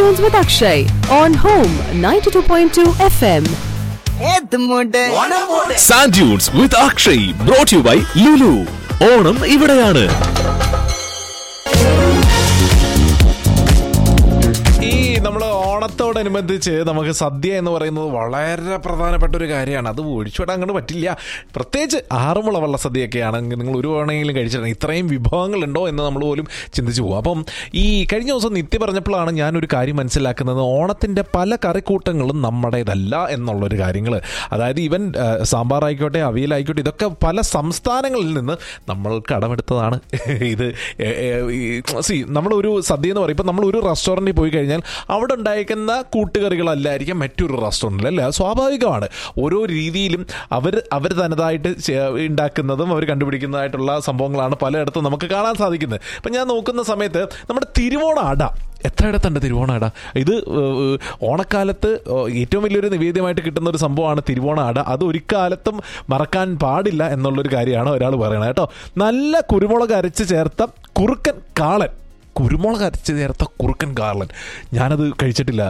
Tunes with Akshay on Home 92.2 FM. Sand dunes with Akshay brought you by Lulu Onam ഇവിടെയാണ് ഈ നമ്മൾ ഓണത്തോടനുബന്ധിച്ച് നമുക്ക് സദ്യ എന്ന് പറയുന്നത് വളരെ പ്രധാനപ്പെട്ട ഒരു കാര്യമാണ് അത് ഒഴിച്ചുവിടാൻ അങ്ങോട്ട് പറ്റില്ല പ്രത്യേകിച്ച് ആറുമുള വള്ള സദ്യയൊക്കെയാണ് നിങ്ങൾ ഒരു തവണയെങ്കിലും കഴിച്ചിട്ടുണ്ട് ഇത്രയും വിഭവങ്ങളുണ്ടോ എന്ന് നമ്മൾ പോലും ചിന്തിച്ചു പോകും അപ്പം ഈ കഴിഞ്ഞ ദിവസം നിത്യ പറഞ്ഞപ്പോഴാണ് ഞാനൊരു കാര്യം മനസ്സിലാക്കുന്നത് ഓണത്തിൻ്റെ പല കറിക്കൂട്ടങ്ങളും നമ്മുടേതല്ല എന്നുള്ളൊരു കാര്യങ്ങൾ അതായത് ഈവൻ ആ, സാമ്പാറായിക്കോട്ടെ അവിയലായിക്കോട്ടെ ഇതൊക്കെ പല സംസ്ഥാനങ്ങളിൽ നിന്ന് നമ്മൾ കടമെടുത്തതാണ് ഇത് സി നമ്മളൊരു സദ്യ എന്ന് പറയും ഇപ്പം നമ്മൾ ഒരു റെസ്റ്റോറൻറ്റിൽ പോയി കഴിഞ്ഞാൽ അവിടെ ഉണ്ടായിരിക്കുന്ന കൂട്ടുകറികളല്ലായിരിക്കും മറ്റൊരു റെസ്റ്റോറൻറ്റിൽ അല്ലേ അത് സ്വാഭാവികമാണ് ഓരോ രീതിയിലും അവർ അവർ തനതായിട്ട് ചെ- ഉണ്ടാക്കുന്നതും അവർ കണ്ടുപിടിക്കുന്നതായിട്ടുള്ള സംഭവങ്ങളാണ് പലയിടത്തും നമുക്ക് കാണാൻ സാധിക്കുന്നത് ഇപ്പം ഞാൻ നോക്കുന്ന സമയത്ത് നമ്മുടെ തിരുവോണ അട എത്രയിടത്തുണ്ട് തിരുവോണ അട ഇത് ഏഹ്, ഓണക്കാലത്ത് ഏഹ്, ഏറ്റവും വലിയൊരു നിവേദ്യമായിട്ട് കിട്ടുന്ന ഒരു സംഭവമാണ് തിരുവോണ അട അത് ഒരു കാലത്തും മറക്കാൻ പാടില്ല എന്നുള്ളൊരു കാര്യമാണ് ഒരാൾ പറയണത് കേട്ടോ നല്ല കുരുമുളക് അരച്ച് ചേർത്ത കുറുക്കൻ കാളൻ കുരുമുളക് അരച്ച് ചേർത്ത കുറുക്കൻ കാളൻ ഞാനത് കഴിച്ചിട്ടില്ല